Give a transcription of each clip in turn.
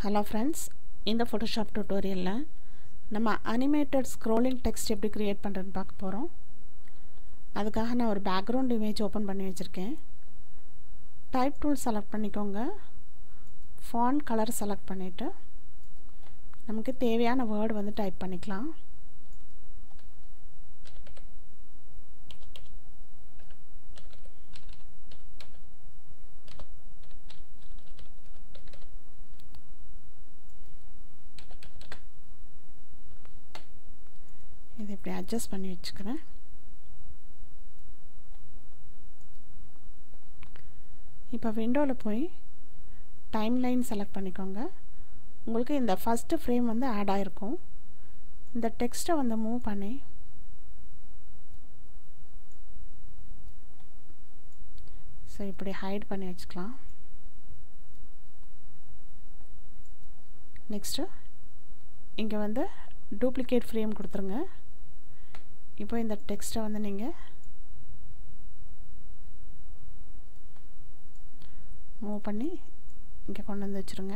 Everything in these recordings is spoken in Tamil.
ஹலோ ஃப்ரெண்ட்ஸ் இந்த ஃபோட்டோஷாப் டியூட்டோரியலில் நம்ம அனிமேட்டட் ஸ்க்ரோலிங் டெக்ஸ்ட் எப்படி க்ரியேட் பண்ணுறதுன்னு பார்க்க போகிறோம் அதுக்காக நான் ஒரு பேக்ரவுண்ட் இமேஜ் ஓப்பன் பண்ணி வச்சுருக்கேன் டைப் டூல் செலக்ட் பண்ணிக்கோங்க ஃபாண்ட் கலர் செலக்ட் பண்ணிவிட்டு நமக்கு தேவையான வேர்டு வந்து டைப் பண்ணிக்கலாம் இதை இப்படி அட்ஜஸ்ட் பண்ணி வச்சுக்கிறேன் இப்போ விண்டோவில் போய் டைம் லைன் செலக்ட் பண்ணிக்கோங்க உங்களுக்கு இந்த ஃபஸ்ட்டு ஃப்ரேம் வந்து ஆட் ஆகிருக்கும் இந்த டெக்ஸ்ட்டை வந்து மூவ் பண்ணி ஸோ இப்படி ஹைட் பண்ணி வச்சுக்கலாம் நெக்ஸ்ட்டு இங்கே வந்து டூப்ளிகேட் ஃப்ரேம் கொடுத்துருங்க இப்போ இந்த டெக்ஸ்ட்டை வந்து நீங்கள் மூவ் பண்ணி இங்கே கொண்டு வந்து வச்சுருங்க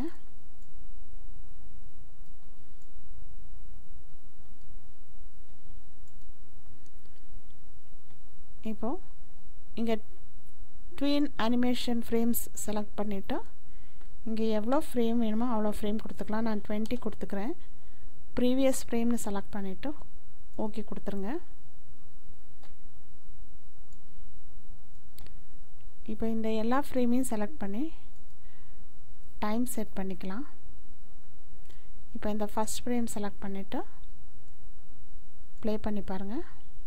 இப்போது இங்கே ட்வீன் அனிமேஷன் ஃப்ரேம்ஸ் செலக்ட் பண்ணிவிட்டு இங்கே எவ்வளோ ஃப்ரேம் வேணுமோ அவ்வளோ ஃப்ரேம் கொடுத்துக்கலாம் நான் டுவெண்ட்டி கொடுத்துக்கிறேன் ப்ரீவியஸ் ஃப்ரேம்னு செலக்ட் பண்ணிவிட்டு ஓகே கொடுத்துருங்க இப்போ இந்த எல்லா ஃப்ரேமையும் செலக்ட் பண்ணி டைம் செட் பண்ணிக்கலாம் இப்போ இந்த ஃபஸ்ட் ஃப்ரேம் செலக்ட் பண்ணிவிட்டு ப்ளே பண்ணி பாருங்கள்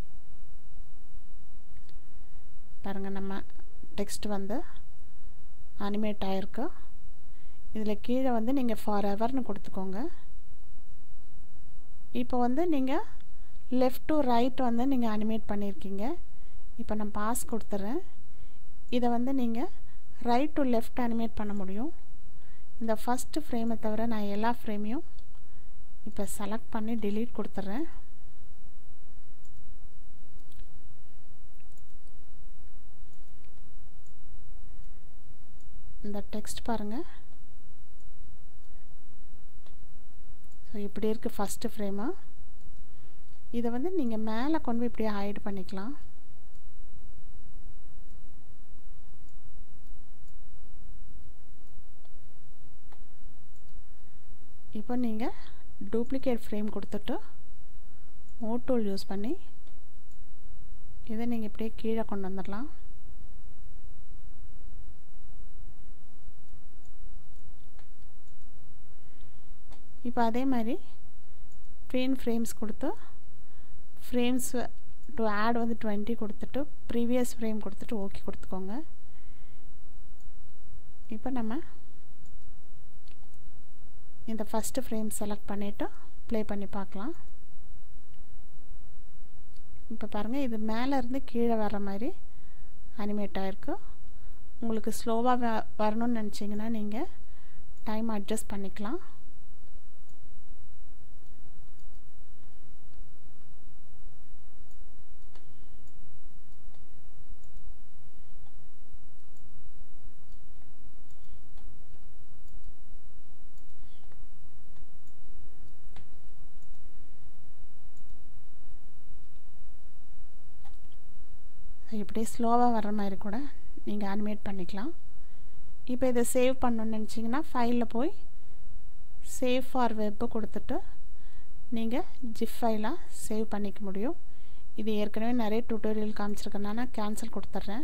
பாருங்கள் நம்ம டெக்ஸ்ட் வந்து அனிமேட் ஆகிருக்கு இதில் கீழே வந்து நீங்கள் ஃபார் எவர்னு கொடுத்துக்கோங்க இப்போ வந்து நீங்கள் லெஃப்ட் டு ரைட் வந்து நீங்கள் அனிமேட் பண்ணியிருக்கீங்க இப்போ நான் பாஸ் கொடுத்துட்றேன் இதை வந்து நீங்கள் ரைட் டு லெஃப்ட் அனிமேட் பண்ண முடியும் இந்த ஃபஸ்ட்டு ஃப்ரேமை தவிர நான் எல்லா ஃப்ரேமையும் இப்போ செலக்ட் பண்ணி டிலீட் கொடுத்துட்றேன் இந்த டெக்ஸ்ட் பாருங்கள் ஸோ இப்படி இருக்குது ஃபஸ்ட்டு ஃப்ரேமாக இதை வந்து நீங்கள் மேலே கொண்டு போய் இப்படியே ஹைட் பண்ணிக்கலாம் இப்போ நீங்கள் டூப்ளிகேட் ஃப்ரேம் கொடுத்துட்டு மோட்டோல் யூஸ் பண்ணி இதை நீங்கள் இப்படியே கீழே கொண்டு வந்துடலாம் இப்போ அதே மாதிரி ட்ரெயின் ஃப்ரேம்ஸ் கொடுத்து ஃப்ரேம்ஸ் டு ஆட் வந்து டுவெண்ட்டி கொடுத்துட்டு ப்ரீவியஸ் ஃப்ரேம் கொடுத்துட்டு ஓகே கொடுத்துக்கோங்க இப்போ நம்ம இந்த ஃபஸ்ட்டு ஃப்ரேம் செலக்ட் பண்ணிவிட்டு ப்ளே பண்ணி பார்க்கலாம் இப்போ பாருங்கள் இது மேலேருந்து கீழே வர மாதிரி அனிமேட் ஆகிருக்கு உங்களுக்கு ஸ்லோவாக வரணும்னு நினச்சிங்கன்னா நீங்கள் டைம் அட்ஜஸ்ட் பண்ணிக்கலாம் இப்படியே ஸ்லோவாக வர்ற மாதிரி கூட நீங்கள் அனிமேட் பண்ணிக்கலாம் இப்போ இதை சேவ் பண்ணணுன்னு நினச்சிங்கன்னா ஃபைலில் போய் சேவ் ஃபார் வெப்பு கொடுத்துட்டு நீங்கள் ஜிப் ஃபைலாக சேவ் பண்ணிக்க முடியும் இது ஏற்கனவே நிறைய டுட்டோரியல் காமிச்சிருக்கனால கேன்சல் கொடுத்துட்றேன்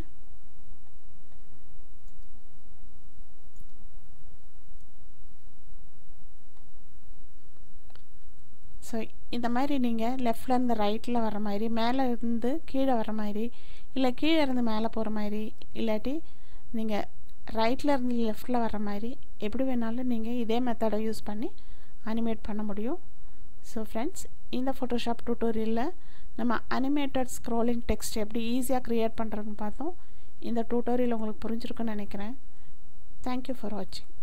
ஸோ இந்த மாதிரி நீங்கள் லெஃப்ட்லேருந்து ரைட்டில் வர மாதிரி மேலே இருந்து கீழே வர மாதிரி இல்லை கீழே இருந்து மேலே போகிற மாதிரி இல்லாட்டி நீங்கள் ரைட்டில் இருந்து லெஃப்டில் வர மாதிரி எப்படி வேணாலும் நீங்கள் இதே மெத்தடை யூஸ் பண்ணி அனிமேட் பண்ண முடியும் ஸோ ஃப்ரெண்ட்ஸ் இந்த ஃபோட்டோஷாப் டியூட்டோரியலில் நம்ம அனிமேட்டட் ஸ்க்ரோலிங் டெக்ஸ்ட் எப்படி ஈஸியாக க்ரியேட் பண்ணுறதுன்னு பார்த்தோம் இந்த டியூட்டோரியல் உங்களுக்கு புரிஞ்சிருக்குன்னு நினைக்கிறேன் தேங்க்யூ ஃபார் வாட்சிங்